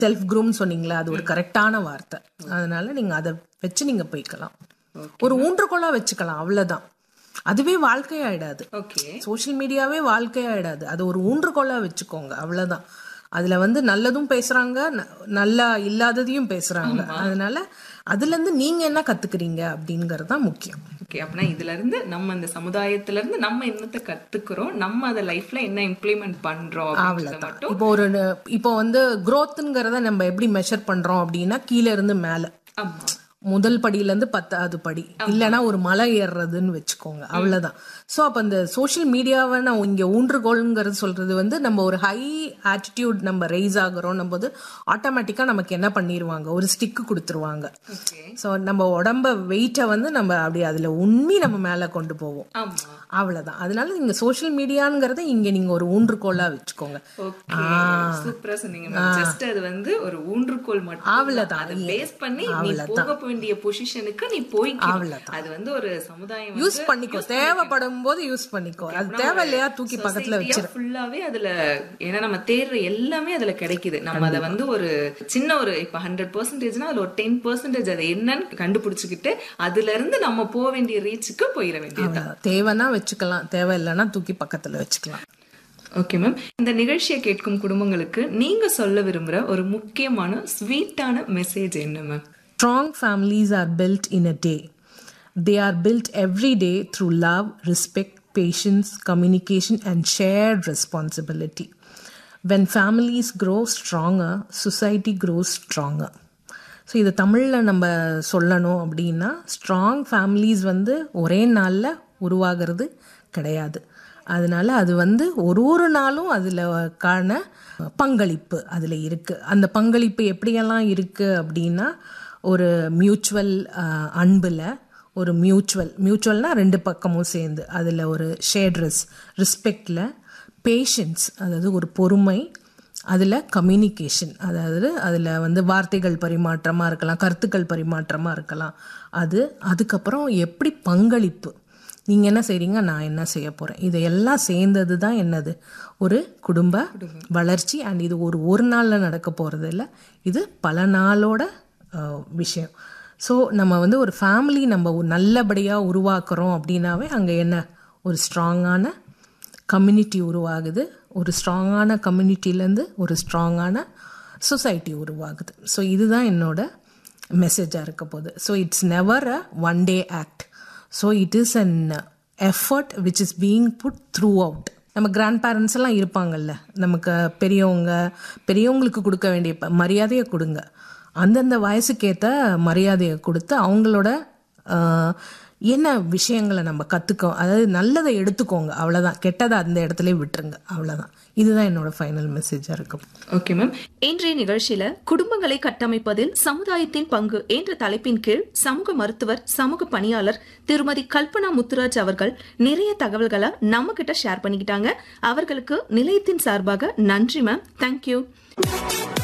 Self groom சொன்னீங்களா அது ஒரு கரெக்டான வார்த்தை அதனால நீங்க அதை வச்சு நீங்க போய்க்கலாம் ஒரு ஊன்றுகோலா வச்சுக்கலாம் அவ்வளவுதான் அதுவே வாழ்க்கையாயிடாது ஓகே சோஷியல் மீடியாவே வாழ்க்கையாயிடாது அது ஒரு ஊன்றுகோலா வச்சுக்கோங்க அவ்வளவுதான் அதுல வந்து நல்லதும் பேசுறாங்க ந- நல்லா இல்லாததையும் பேசுறாங்க அதனால அதுல இருந்து நீங்க என்ன கத்துக்கிறீங்க அப்படிங்கறது தான் முக்கியம் ஓகே அப்படின்னா இதுல இருந்து நம்ம இந்த சமுதாயத்துல இருந்து நம்ம என்னத்தை கத்துக்கிறோம் நம்ம அதை லைஃப்ல என்ன இம்ப்ளிமெண்ட் பண்றோம் அப்படின்றத மட்டும் இப்போ ஒரு ந- இப்போ வந்து growthங்கிறத நம்ம எப்படி மெஷர் பண்றோம் அப்படின்னா கீழே இருந்து மேல ஆமா முதல் படியில இருந்து பத்தாவது படி இல்லைன்னா ஒரு மலை ஏறுறதுன்னு வச்சுக்கோங்க அவ்வளவுதான் சோ அப்ப இந்த சோஷியல் மீடியாவை நான் இங்க ஊன்றுகோல்ங்கிறது சொல்றது வந்து நம்ம ஒரு ஹை ஆட்டிடியூட் நம்ம ரைஸ் ஆகுறோம் போது ஆட்டோமேட்டிக்கா நமக்கு என்ன பண்ணிடுவாங்க ஒரு ஸ்டிக் கொடுத்துருவாங்க ஓகே சோ நம்ம உடம்ப வெயிட்டை வந்து நம்ம அப்படி அதுல உண்ணி நம்ம மேல கொண்டு போவோம் ஆமா அவ்வளவுதான் அதனால நீங்க சோஷியல் மீடியாங்கிறத இங்க நீங்க ஒரு ஊன்றுகோலா வச்சுக்கோங்க ஓகே சூப்பரா சொன்னீங்க ஜஸ்ட் அது வந்து ஒரு ஊன்றுகோல் மட்டும் அவ்வளவுதான். அதை பேஸ் பண்ணி நீ போக வேண்டிய பொசிஷனுக்கு நீ போய்க்கணும் அவ்வளவுதான். அது வந்து ஒரு சமுதாயம் யூஸ் பண்ணிக்கோ தேவைப்படும் போது யூஸ் பண்ணிக்கோ அது தேவை இல்லையா தூக்கி பக்கத்துல வச்சிரு ஃபுல்லாவே அதுல ஏன்னா நம்ம தேடுற எல்லாமே அதுல கிடைக்குது நம்ம அதை வந்து ஒரு சின்ன ஒரு இப்ப ஹண்ட்ரட் பர்சன்டேஜ்னா அதுல ஒரு டென் பர்சன்டேஜ் அது என்னன்னு கண்டுபிடிச்சுக்கிட்டு அதுல இருந்து நம்ம போக வேண்டிய ரீச்சுக்கு போயிட வேண்டியது அவ்வளவுதான். தேவைன்னா வச்சுக்கலாம் தேவை இல்லைன்னா தூக்கி பக்கத்துல வச்சுக்கலாம் ஓகே மேம் இந்த நிகழ்ச்சியை கேட்கும் குடும்பங்களுக்கு நீங்க சொல்ல விரும்புற ஒரு முக்கியமான ஸ்வீட்டான மெசேஜ் என்ன ma'am Strong families are built in a day. They are built every day through love, respect, patience, communication, and shared responsibility. When families grow stronger, society grows stronger. So இதை தமிழில் நம்ம சொல்லணும் அப்படின்னா ஸ்ட்ராங் ஃபேமிலிஸ் வந்து ஒரே நாளில் உருவாகிறது கிடையாது அதனால அது வந்து ஒரு ஒரு நாளும் அதில் காண பங்களிப்பு அதில் இருக்குது அந்த பங்களிப்பு எப்படியெல்லாம் இருக்குது அப்படின்னா ஒரு மியூச்சுவல் அன்பில் ஒரு மியூச்சுவல் மியூச்சுவல்னால் ரெண்டு பக்கமும் சேர்ந்து அதில் ஒரு ஷேட் ரெஸ் ரெஸ்பெக்டில் பேஷன்ஸ் அதாவது ஒரு பொறுமை அதில் கம்யூனிகேஷன் அதாவது அதில் வந்து வார்த்தைகள் பரிமாற்றமாக இருக்கலாம் கருத்துக்கள் பரிமாற்றமாக இருக்கலாம் அது அதுக்கப்புறம் எப்படி பங்களிப்பு நீங்கள் என்ன செய்றீங்க நான் என்ன செய்ய போகிறேன் இதையெல்லாம் சேர்ந்தது தான் என்னது ஒரு குடும்ப வளர்ச்சி அண்ட் இது ஒரு ஒரு நாளில் நடக்க போகிறது இல்லை இது பல நாளோட அஹ், விஷயம் ஸோ நம்ம வந்து ஒரு ஃபேமிலி நம்ம நல்லபடியாக உருவாக்குறோம் அப்படின்னாவே அங்கே என்ன ஒரு ஸ்ட்ராங்கான கம்யூனிட்டி உருவாகுது ஒரு ஸ்ட்ராங்கான கம்யூனிட்டிலேருந்து ஒரு ஸ்ட்ராங்கான சொசைட்டி உருவாகுது ஸோ இதுதான் என்னோட மெசேஜாக இருக்க போகுது so it's never a one day act so it is an effort which is being put throughout நம்ம கிராண்ட் பேரண்ட்ஸ் எல்லாம் இருப்பாங்கல்ல நமக்கு பெரியவங்க பெரியவங்களுக்கு கொடுக்க வேண்டிய ப- மரியாதையை கொடுங்க அந்தந்த வயசுக்கேற்ற மரியாதையை கொடுத்து அவங்களோட ஆஹ், என்ன விஷயங்களை நம்ம கற்றுக்கோ அதாவது நல்லதை எடுத்துக்கோங்க அவ்வளோதான் கெட்டதை அந்த இடத்துல விட்டுருங்க அவ்வளோதான் இதுதான் என்னோட ஃபைனல் மெசேஜாக இருக்கும் ஓகே மேம் இன்றைய நிகழ்ச்சியில குடும்பங்களை கட்டமைப்பதில் சமுதாயத்தின் பங்கு என்ற தலைப்பின் கீழ் சமூக மருத்துவர் சமூக பணியாளர் திருமதி கல்பனா முத்துராஜ் அவர்கள் நிறைய தகவல்களை நம்ம கிட்ட ஷேர் பண்ணிக்கிட்டாங்க அவர்களுக்கு நிலையத்தின் சார்பாக நன்றி மேம் தேங்க்யூ